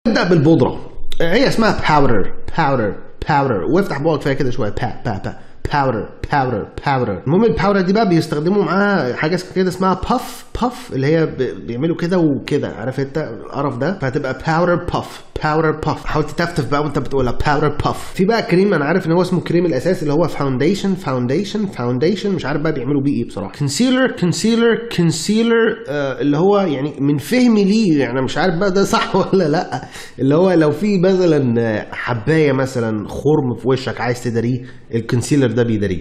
ابدا بالبودره هي اسمها باودر باودر باودر وافتح بوقك فيها كده شويه با با با باودر باودر باودر المهم الباودر دي بقى بيستخدموا معاها حاجه كده اسمها باف باف اللي هي ب- بيعملوا كده وكده عارف انت القرف ده فهتبقى باودر باف باودر باف حاول تتفتف بقى وانت بتقولها باودر باف في بقى كريم انا عارف ان هو اسمه كريم الاساس اللي هو فاونديشن فاونديشن فاونديشن مش عارف بقى بيعملوا بيه ايه بصراحه كونسيلر كونسيلر كونسيلر اللي هو يعني من فهمي ليه يعني مش عارف بقى ده صح ولا لا اللي هو لو في مثلا آه، حبايه مثلا خرم في وشك عايز تداريه الكونسيلر ده بيداريه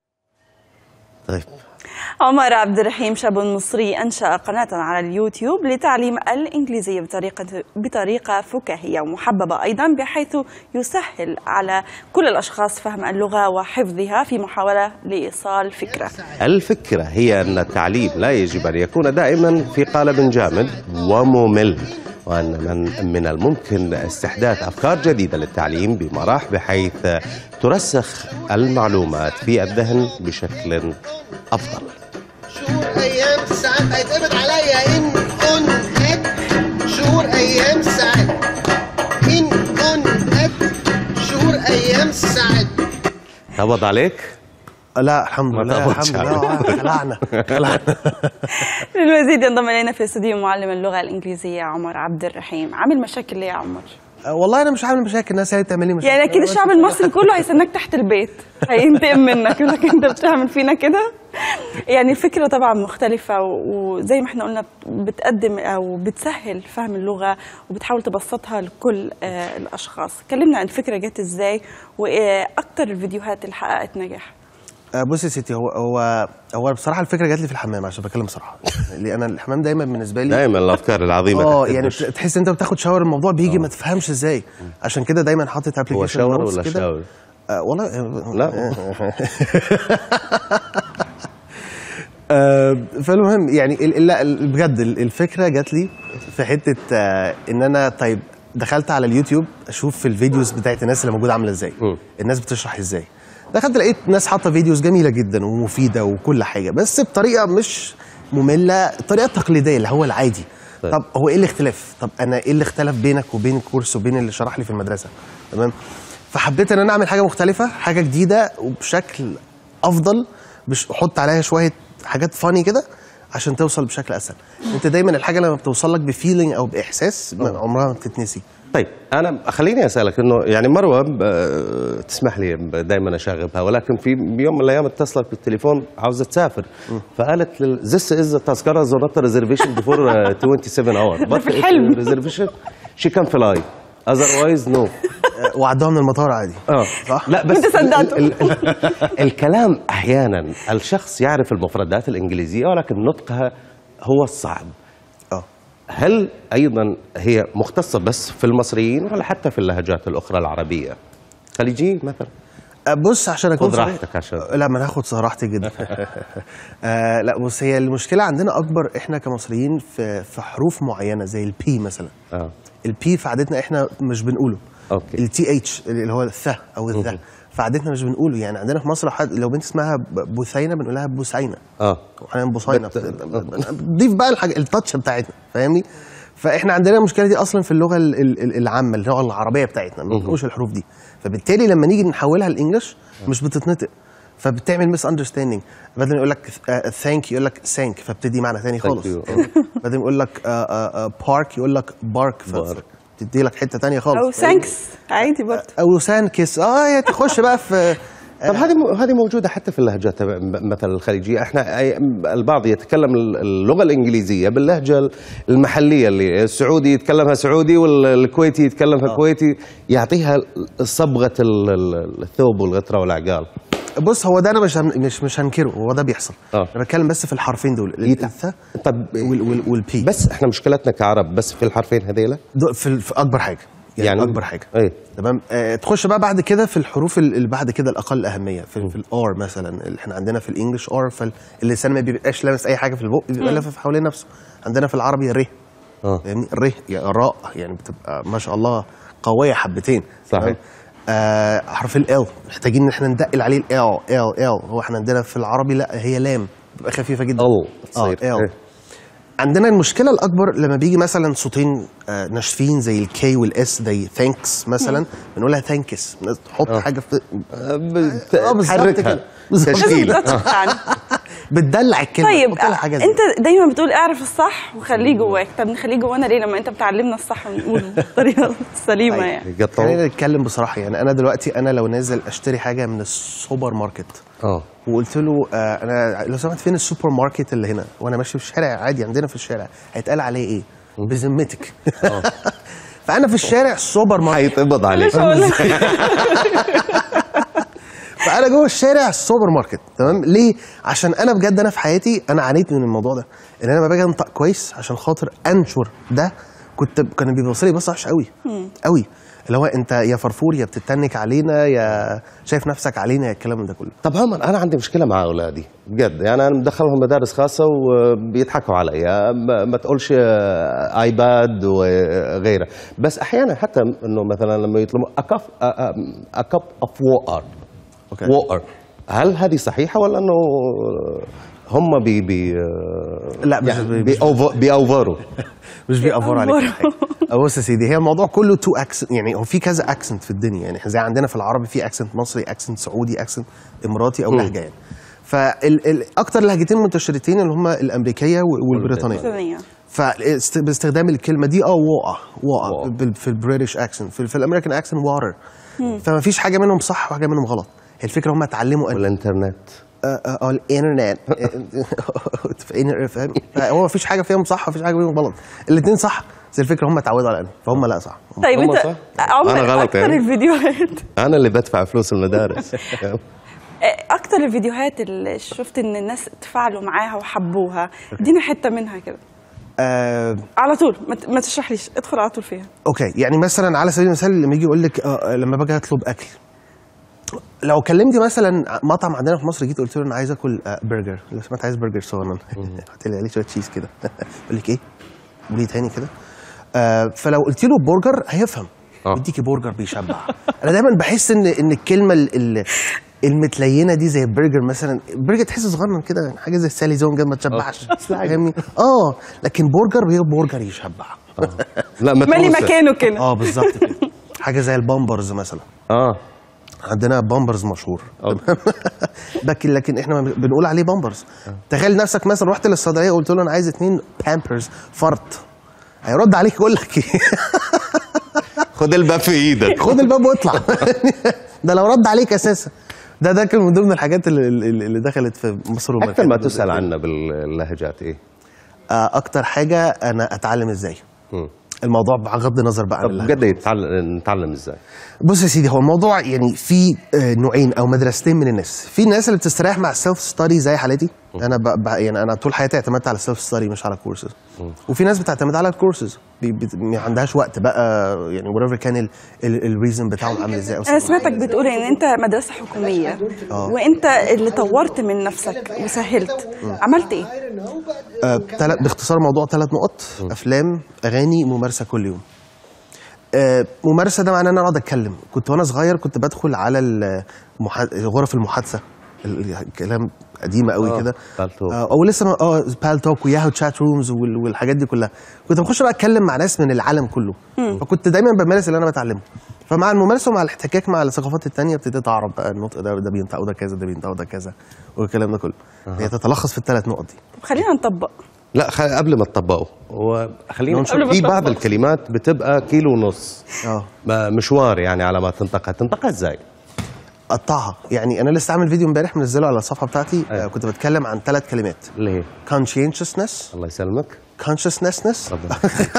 طيب عمر عبد الرحيم شاب مصري أنشأ قناة على اليوتيوب لتعليم الإنجليزية بطريقة بطريقة فكاهية ومحببة أيضا بحيث يسهل على كل الأشخاص فهم اللغة وحفظها في محاولة لإيصال فكرة الفكرة هي أن التعليم لا يجب أن يكون دائما في قالب جامد وممل وأن من, من الممكن استحداث أفكار جديدة للتعليم بمراح بحيث ترسخ المعلومات في الذهن بشكل أفضل شهور ايام ساعات هيتقبض عليا ان كنت شهور ايام ساعات ان كنت شهور ايام ساعات قبض عليك؟ لا الحمد ما لله تاخدش الحمد لله عليه. آه، خلعنا خلعنا للمزيد ينضم إلينا في استوديو معلم اللغة الإنجليزية عمر عبد الرحيم عامل مشاكل ليه يا عمر؟ آه، والله انا مش عامل مشاكل الناس هي تعمل لي مشاكل يعني اكيد الشعب المصري كله هيستناك تحت البيت هينتقم منك يقول لك انت بتعمل فينا كده يعني الفكره طبعا مختلفه و- وزي ما احنا قلنا بتقدم او بتسهل فهم اللغه وبتحاول تبسطها لكل آه، الاشخاص كلمنا عن الفكره جت ازاي واكتر الفيديوهات اللي حققت نجاح آه، بص يا ستي هو هو هو بصراحه الفكره جات لي في الحمام عشان بتكلم بصراحه لان انا الحمام دايما بالنسبه لي دائما الأفكار العظيمة اه تحت يعني الدش. بت- تحس انت بتاخد شاور الموضوع بيجي ما تفهمش ازاي عشان كده دايما حاطط ابلكيشن هو شاور ولا شاور؟ آه والله آه، لا آه، فالمهم يعني ال- لا ال- بجد ال- الفكره جات لي في حته آه، ان انا طيب دخلت على اليوتيوب اشوف الفيديوز بتاعت الناس اللي موجوده عامله ازاي مم. الناس بتشرح ازاي دخلت لقيت ناس حاطه فيديوز جميله جدا ومفيده وكل حاجه بس بطريقه مش ممله الطريقه التقليديه اللي هو العادي طيب. طب هو ايه الاختلاف طب انا ايه اللي اختلف بينك وبين الكورس وبين اللي شرح لي في المدرسه تمام فحبيت ان انا اعمل حاجه مختلفه حاجه جديده وبشكل افضل مش احط عليها شويه حاجات فاني كده عشان توصل بشكل اسهل انت دايما الحاجه لما بتوصل لك بفيلينج او باحساس ما- عمرها ما بتتنسي طيب انا خليني اسالك انه يعني مروه ب- تسمح لي دائما اشاغبها ولكن في يوم من الايام اتصلت بالتليفون عاوزه تسافر فقالت لل- this is the تذكره is not a reservation before uh, 27 hours but في الحلم. it's a reservation she can fly otherwise no آه، وعدوها من المطار عادي اه صح؟ لا بس وأنت صدقته. ال ال ال الكلام احيانا الشخص يعرف المفردات الانجليزيه ولكن نطقها هو الصعب اه هل ايضا هي مختصه بس في المصريين ولا حتى في اللهجات الاخرى العربيه؟ خليجيين مثلا آه، بص عشان اكون خد صريح- راحتك عشان- لا ما انا هاخد راحتي جدا آه لا بص هي المشكله عندنا اكبر احنا كمصريين في في حروف معينه زي البي مثلا اه البي في عادتنا احنا مش بنقوله أوكي. التي اتش اللي هو الث او الذا في عادتنا مش بنقوله يعني عندنا في مصر حد لو بنت اسمها ب- بثينه بنقول لها بوسينه اه واحنا بوصينه بت- بتضيف بقى الحاجه التاتش بتاعتنا فاهمني فاحنا عندنا المشكله دي اصلا في اللغه ال- ال- ال- العامه اللغه العربيه بتاعتنا ما بنقولش الحروف دي فبالتالي لما نيجي نحولها لانجلش مش بتتنطق فبتعمل ميس اندرستاندينج بدل ما يقول لك ثانك يقول لك ثانك فبتدي معنى ثاني خالص you. يعني بدل ما يقول لك بارك يقول لك بارك Bark. تدي لك حته ثانيه خالص او ثانكس عادي برضه او سانكس اه هي تخش بقى في طب هذه م- هذه موجوده حتى في اللهجات م- مثلا الخليجيه احنا أي- البعض يتكلم اللغه الانجليزيه باللهجه المحليه اللي السعودي يتكلمها سعودي والكويتي يتكلمها كويتي يعطيها صبغه ال- ال- الثوب والغتره والعقال بص هو ده انا مش هن- مش مش هنكره هو ده بيحصل آه. انا بتكلم بس في الحرفين دول يت- الث طب وال وال والبي بس احنا مشكلتنا كعرب بس في الحرفين هذيلا دول في, ال- في اكبر حاجه يعني, يعني- يعني اكبر حاجه ايه تمام آه تخش بقى بعد كده في الحروف ال- اللي بعد كده الاقل اهميه في, في الار مثلا اللي احنا عندنا في الانجليش ار فاللسان ما بيبقاش لامس اي حاجه في البق بيبقى لافف حوالين نفسه عندنا في العربي ر اه فاهمني ر يعني راء يعني بتبقى ما شاء الله قويه حبتين صحيح. تمام؟ آه حرف ال محتاجين ان احنا ندقل عليه ال ال ال هو احنا عندنا في العربي لا هي لام بتبقى خفيفه جدا ال اه تصير. ال إيه. عندنا المشكله الاكبر لما بيجي مثلا صوتين آه، ناشفين زي الكي والاس زي ثانكس مثلا بنقولها ثانكس تحط آه. حاجه في آه، بت- آه، بالظبط تحركها كده. بالظبط. لازم تشكيله تدقق يعني بتدلع الكلمه طيب تحط لها حاجه زي انت دايما بتقول اعرف الصح وخليه جواك طب نخليه جوانا ليه لما انت بتعلمنا الصح ونقول بالطريقه السليمه يعني قطعوا خلينا نتكلم بصراحه يعني انا دلوقتي انا لو نازل اشتري حاجه من السوبر ماركت اه وقلت له آه انا لو سمحت فين السوبر ماركت اللي هنا وانا ماشي في الشارع عادي عندنا في الشارع هيتقال عليه ايه بذمتك فانا في الشارع السوبر ماركت هيتقبض عليك مش هقول لك فانا جوه الشارع السوبر ماركت تمام ليه عشان انا بجد انا في حياتي انا عانيت من الموضوع ده ان انا لما باجي انطق كويس عشان خاطر انشر ده كنت كان بيبص لي بصه وحشه قوي قوي اللي هو انت يا فرفور يا بتتنك علينا يا شايف نفسك علينا يا الكلام ده كله طب عمر انا عندي مشكله مع اولادي بجد يعني انا مدخلهم مدارس خاصه وبيضحكوا علي ما, ما تقولش آه، ايباد وغيره بس احيانا حتى انه مثلا لما يطلبوا اكف اكب اوف ووتر أوكي. ووتر هل هذه صحيحه ولا انه هم بي بي لا، مش- يعني مش- بيأوف- بيأوفروا مش بيأفور عليك بيأفوروا. حاجة. بص يا سيدي هي الموضوع كله تو اكسنت يعني هو في كذا اكسنت في الدنيا يعني إحنا زي عندنا في العربي في اكسنت مصري اكسنت سعودي اكسنت اماراتي او لهجه يعني فالاكتر لهجتين منتشرتين اللي هم الامريكيه والبريطانيه ثانية. فباستخدام الكلمه دي اه واقع واقع واقع. بال- في البريتش اكسنت في, في الامريكان اكسنت واتر فما فيش حاجه منهم صح وحاجه منهم غلط هي الفكره هم اتعلموا أن والانترنت اه آه، آه، الانترنت في إنر- فاهم هو مفيش حاجه فيهم صح ومفيش حاجه فيهم غلط الاثنين صح بس الفكره هم اتعودوا على انهي فهم لا صح طيب هم انت صح؟ عمر أنا غلط اكتر يعني؟ الفيديوهات انا اللي بدفع فلوس المدارس اكتر الفيديوهات اللي شفت ان الناس تفاعلوا معاها وحبوها ادينا حته منها كده آه على طول ما ت- ما تشرحليش ادخل على طول فيها اوكي يعني مثلا على سبيل المثال لما يجي يقول لك آه لما باجي اطلب اكل لو كلمتي مثلا مطعم عندنا في مصر جيت قلت له انا عايز اكل آه برجر لو سمحت عايز برجر صغنن حط لي عليه شويه تشيز كده يقول لك ايه؟ قولي تاني كده آه فلو قلت له برجر هيفهم آه. يديكي برجر بيشبع انا دايما بحس ان ان الكلمه ال- ال- المتلينه دي زي البرجر مثلا برجر تحس صغنن كده يعني حاجه زي السالي زون كده ما تشبعش فاهمني اه لكن برجر هي برجر يشبع لا ما مالي تروسه. مكانه كده اه بالظبط كده حاجه زي البامبرز مثلا اه عندنا بامبرز مشهور أوكي. لكن لكن احنا ما بنقول عليه بامبرز تخيل نفسك مثلا رحت للصيدليه وقلت له انا عايز اتنين بامبرز فرط هيرد عليك يقول لك ايه خد الباب في ايدك خد الباب واطلع ده لو رد عليك اساسا ده ده كان من ضمن الحاجات اللي, اللي اللي دخلت في مصر وما اكثر ما كانت- تسال عنا باللهجات ايه آه، اكتر حاجه انا اتعلم ازاي مم. الموضوع بغض النظر بقى عن طب اللهجة. بجد يتعلم نتعلم ازاي بص يا سيدي هو الموضوع يعني في آه، نوعين او مدرستين من الناس في الناس اللي بتستريح مع السيلف ستادي زي حالتي انا ب... ب... يعني انا طول حياتي اعتمدت على السيلف ستادي مش على كورسز وفي ناس بتعتمد على الكورسز بي... بت... ما عندهاش وقت بقى يعني whatever كان الريزن بتاعهم عامل ازاي أو انا سمعتك بتقول ان انت مدرسه حكوميه وانت اللي طورت من نفسك وسهلت عملت ايه آه، تلات باختصار موضوع ثلاث نقط افلام اغاني ممارسه كل يوم آه، ممارسه ده معناه ان انا اقعد اتكلم كنت وانا صغير كنت بدخل على المحا... غرف المحادثه ال- الكلام قديمه قوي آه، كده بالتوك. آه، او لسه ما- اه بال توك وياهو تشات رومز وال- والحاجات دي كلها كنت بخش بقى اتكلم مع ناس من العالم كله فكنت دايما بمارس اللي انا بتعلمه فمع الممارسه ومع الاحتكاك مع الثقافات التانية ابتديت اعرف بقى النطق ده ده بينطق وده كذا ده بينطق وده كذا والكلام ده كله هي تتلخص في الثلاث نقط دي طب خلينا نطبق لا خ... قبل ما تطبقوا هو خلينا قبل ما نشوف في تطبقوا. بعض الكلمات بتبقى كيلو ونص اه ما- مشوار يعني على ما تنطقها تنطقها ازاي قطعها يعني انا لسه عامل فيديو امبارح منزله على الصفحه بتاعتي أيوة. آه كنت بتكلم عن ثلاث كلمات اللي هي conscientiousness الله يسلمك consciousness تفضل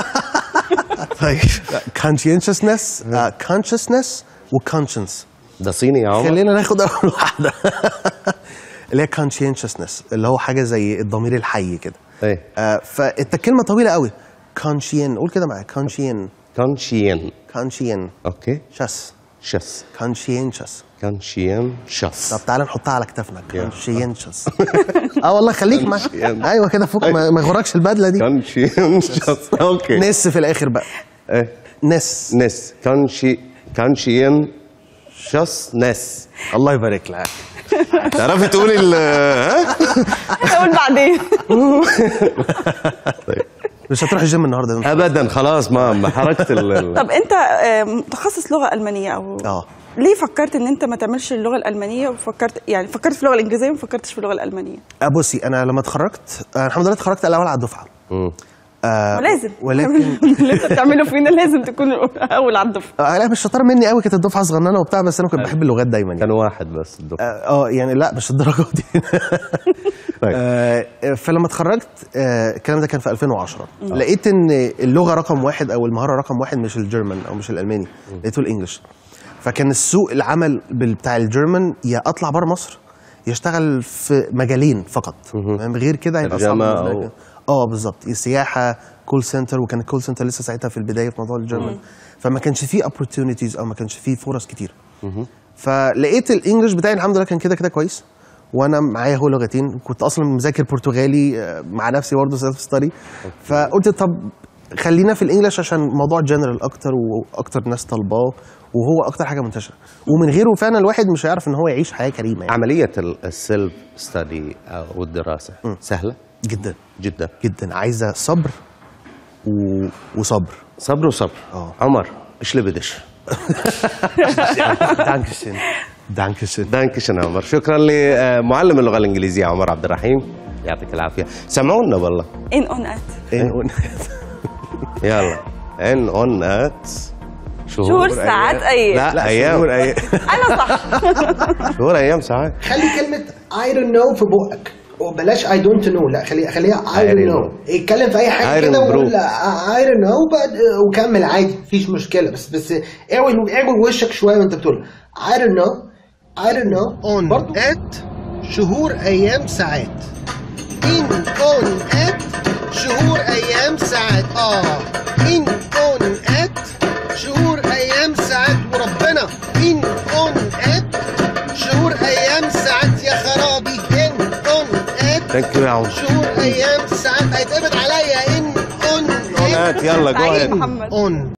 طيب conscientiousness آه consciousness وconscience ده صيني يا عمر خلينا ناخد اول واحده اللي هي conscientiousness اللي هو حاجه زي الضمير الحي كده ايه آه فانت الكلمه طويله قوي conscient قول كده معايا conscient كونشين conscient اوكي شس شس conscientious كونشين شس طب تعالى نحطها على كتافنا conscientious اه والله خليك معايا ايوه كده فوق ما ما يغركش البدله دي كونشين شس اوكي نس في الاخر بقى ايه نس نس كونشي كونشين شس نس الله يبارك لك تعرفي تقولي ال ها؟ اقول بعدين مش هتروح الجيم النهارده ابدا خلاص ما ما حركت ال- ال- طب انت آه، متخصص لغه المانيه او اه ليه فكرت ان انت ما تعملش اللغه الالمانيه وفكرت يعني فكرت في اللغه الانجليزيه وما فكرتش في اللغه الالمانيه آه، بصي انا لما اتخرجت آه، الحمد لله اتخرجت الاول على الدفعه مم. آه، ولازم ولكن اللي انت بتعمله فينا لازم تكون اول على الدفعه آه، لا مش شطاره مني قوي كانت الدفعه صغننه وبتاع بس انا كنت بحب اللغات دايما يعني كان واحد بس الدكتور اه آه، يعني لا مش الدرجه دي طيب. آه، فلما اتخرجت آه، الكلام ده كان في 2010 لقيت ان اللغه رقم واحد او المهاره رقم واحد مش الجيرمان او مش الالماني لقيته الانجليش فكان السوق العمل بال- بتاع الجيرمان يا اطلع بره مصر يشتغل في مجالين فقط فاهم؟ غير كده هيبقى صعب ترجمة بالنسبة أو- لك. اه بالظبط السياحه كول سنتر وكان الكول سنتر لسه ساعتها في البدايه في موضوع الجيرمان فما كانش فيه opportunities او ما كانش فيه فرص كتير فلقيت الانجليش بتاعي الحمد لله كان كده كده كويس وانا معايا هو لغتين كنت اصلا مذاكر برتغالي آه، مع نفسي برضه سيلف ستادي فقلت طب خلينا في الانجليش عشان موضوع جنرال اكتر واكتر ناس طالباه وهو اكتر حاجه منتشره ومن غيره فعلا الواحد مش هيعرف ان هو يعيش حياه كريمه يعني. عملية ال- السيلف ستادي أو الدراسة سهلة جدا جدا جدا عايزه صبر و... وصبر صبر وصبر آه. عمر ايش اللي بدش دانكشن دانكشن دانكشن عمر شكرا لمعلم اللغة الإنجليزية عمر عبد الرحيم يعطيك العافية سمعونا والله ان اون ات يلا ان اون ات شهور ساعات ايام لا, لا ايام شهور أي... انا صح شهور ايام ساعات خلي كلمة I don't know في بقك وبلاش I don't know لا خليها خليها I I don't don't know اتكلم في أي حاجة I كده don't وقول know. I don't know بعد وكمل عادي مفيش مشكلة بس بس اعوج اعوج وشك شوية وأنت بتقول I don't know I don't know on برضو at شهور أيام ساعات in on at شهور أيام ساعات اه in on at شهور أيام ساعات وربنا in on at شهور أيام ساعات يا خرابي in on at ثانك يو يا عمر شهور أيام ساعات هيتقبض عليا in on هات at يلا جو سعيد ahead. محمد on